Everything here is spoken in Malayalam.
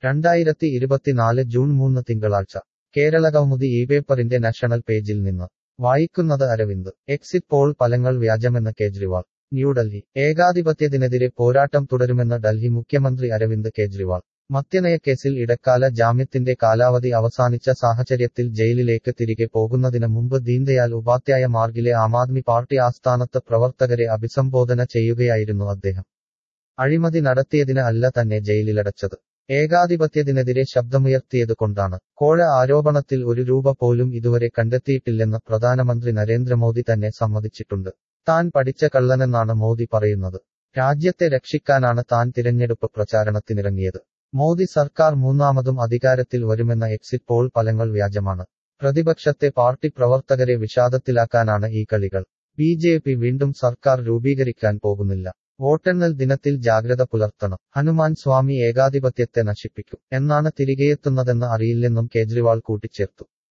രണ്ടായിരത്തി ഇരുപത്തിനാല് ജൂൺ മൂന്ന് തിങ്കളാഴ്ച കേരള കൗമുദി ഈ പേപ്പറിന്റെ നാഷണൽ പേജിൽ നിന്ന് വായിക്കുന്നത് അരവിന്ദ് എക്സിറ്റ് പോൾ ഫലങ്ങൾ വ്യാജമെന്ന് കേജ്രിവാൾ ന്യൂഡൽഹി ഏകാധിപത്യത്തിനെതിരെ പോരാട്ടം തുടരുമെന്ന് ഡൽഹി മുഖ്യമന്ത്രി അരവിന്ദ് കേജ്രിവാൾ മദ്യനയക്കേസിൽ ഇടക്കാല ജാമ്യത്തിന്റെ കാലാവധി അവസാനിച്ച സാഹചര്യത്തിൽ ജയിലിലേക്ക് തിരികെ പോകുന്നതിന് മുമ്പ് ദീൻദയാൽ ഉപാധ്യായ മാർഗിലെ ആം ആദ്മി പാർട്ടി ആസ്ഥാനത്ത് പ്രവർത്തകരെ അഭിസംബോധന ചെയ്യുകയായിരുന്നു അദ്ദേഹം അഴിമതി നടത്തിയതിന് അല്ല തന്നെ ജയിലിലടച്ചത് ഏകാധിപത്യത്തിനെതിരെ ശബ്ദമുയർത്തിയതുകൊണ്ടാണ് കോഴ ആരോപണത്തിൽ ഒരു രൂപ പോലും ഇതുവരെ കണ്ടെത്തിയിട്ടില്ലെന്ന് പ്രധാനമന്ത്രി നരേന്ദ്രമോദി തന്നെ സമ്മതിച്ചിട്ടുണ്ട് താൻ പഠിച്ച കള്ളനെന്നാണ് മോദി പറയുന്നത് രാജ്യത്തെ രക്ഷിക്കാനാണ് താൻ തിരഞ്ഞെടുപ്പ് പ്രചാരണത്തിനിറങ്ങിയത് മോദി സർക്കാർ മൂന്നാമതും അധികാരത്തിൽ വരുമെന്ന എക്സിറ്റ് പോൾ ഫലങ്ങൾ വ്യാജമാണ് പ്രതിപക്ഷത്തെ പാർട്ടി പ്രവർത്തകരെ വിഷാദത്തിലാക്കാനാണ് ഈ കളികൾ ബി ജെ പി വീണ്ടും സർക്കാർ രൂപീകരിക്കാൻ പോകുന്നില്ല വോട്ടെണ്ണൽ ദിനത്തിൽ ജാഗ്രത പുലർത്തണം ഹനുമാൻ സ്വാമി ഏകാധിപത്യത്തെ നശിപ്പിക്കും എന്നാണ് തിരികെയെത്തുന്നതെന്ന് അറിയില്ലെന്നും കേജ്രിവാൾ കൂട്ടിച്ചേർത്തു